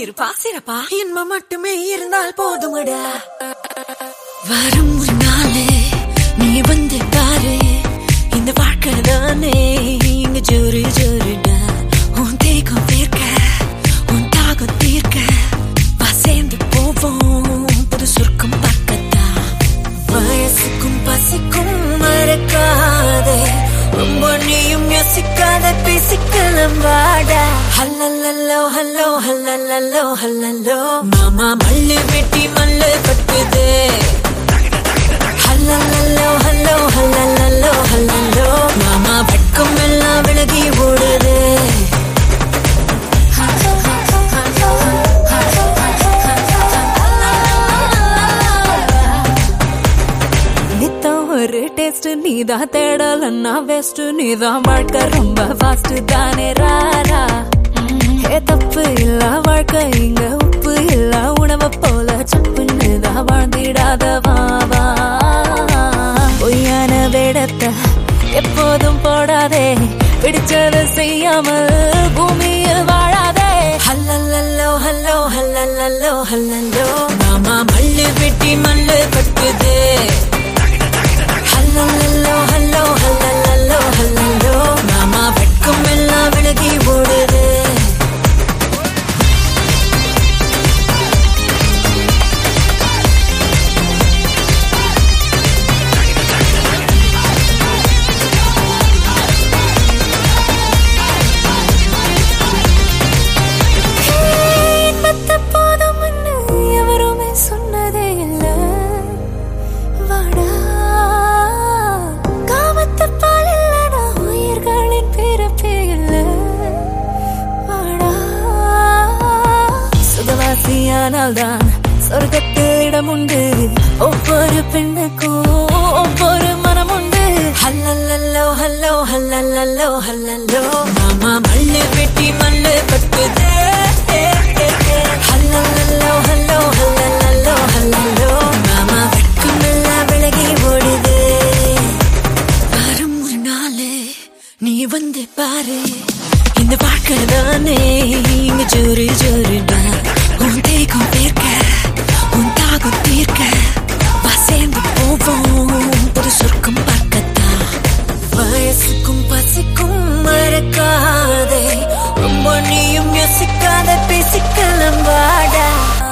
இருப்பா சிறப்பா இன்பம் மட்டுமே இருந்தால் போதுமடா வரும் ஒரு நாளே நீ வந்து பாரு இந்த வாழ்க்கை தானே இங்க ஜோரு ஜோருடா உன் தேகம் தீர்க்க உன் தாகம் தீர்க்க வா சேர்ந்து போவோம் புது சொர்க்கம் பக்கத்தா வயசுக்கும் பசிக்கும் மறக்காதே ரொம்ப நீயும் யோசிக்காத பேசிக்கலாம் வாடா ஹல்லல்லோ ஹல்லோ ஹல்லல்லோ ஹல்லல்லோ மாமா மல்லு வெட்டி மல்லு கட்டுதே ஹல்லல்லோ ஹல்லோ ஹல்லல்லோ ஹல்லல்லோ மாமா வெட்கம் எல்லாம் விலகி ஓடுதே நித்தம் ஒரு டேஸ்ட் நீதான் தேடலன்னா வெஸ்ட் நீதான் வாழ்க்கை ரொம்ப ஃபாஸ்ட் தானே ராரா ஏ தப்பு இல்ல வாழ்க்கை இங்க உப்பு இல்ல உணவை போல சப்புன்னு தான் வாழ்ந்திடாத வா வா பொய்யான வேடத்தை எப்போதும் போடாதே பிடிச்சதை செய்யாமல் பூமியில் வாழாதே ஹல்லல்லோ ஹல்லோ ஹல்லல்லோ ஹல்லல்லோ மாமா மல்லு வெட்டி மல்லு கட்டுதே ஹல்லல்லோ ஹல்லோ ஹல்லல்லோ ஹல்லல்லோ மாமா வெட்கம் எல்லாம் விலகி ஓடுது இன்பத்தை போதும்னு எவருமே சொன்னதே இல்ல வாடா காமத்து பால் இல்லடா உயிர்களின் பிறப்பே இல்ல வாடா சுகவாசியானால் தான் சொர்க்கத்தில் இடம் உண்டு ஒவ்வொரு பெண்ணுக்கும் ஒவ்வொரு மனம் உண்டு ஹல்லல்லோ ஹல்லோ ஹல்லல்லோ ஹல்லல்லோ மாமா மல்லு வெட்டி மல்லு கட்டுதே ஹல்லல்லோ ஹல்லோ ஹல்லல்லோ ஹல்லல்லோ மாமா வெட்கம் எல்லாம் விலகி ஓடுது வரும் ஒரு நாளு நீ வந்து பாரு இந்த வாழ்க்கை தானே இங்க ஜோரு ஜோருடா உன் தேகம் தீர்க்க உன் தாகம் தீர்க்க வா சேர்ந்து போவோம் புது சொர்க்கம் பார்க்கத்தா வயசுக்கும் பசிக்கும் மறக்காதே ரொம்ப நீயும் யோசிக்காத பேசிக்கலாம் வாடா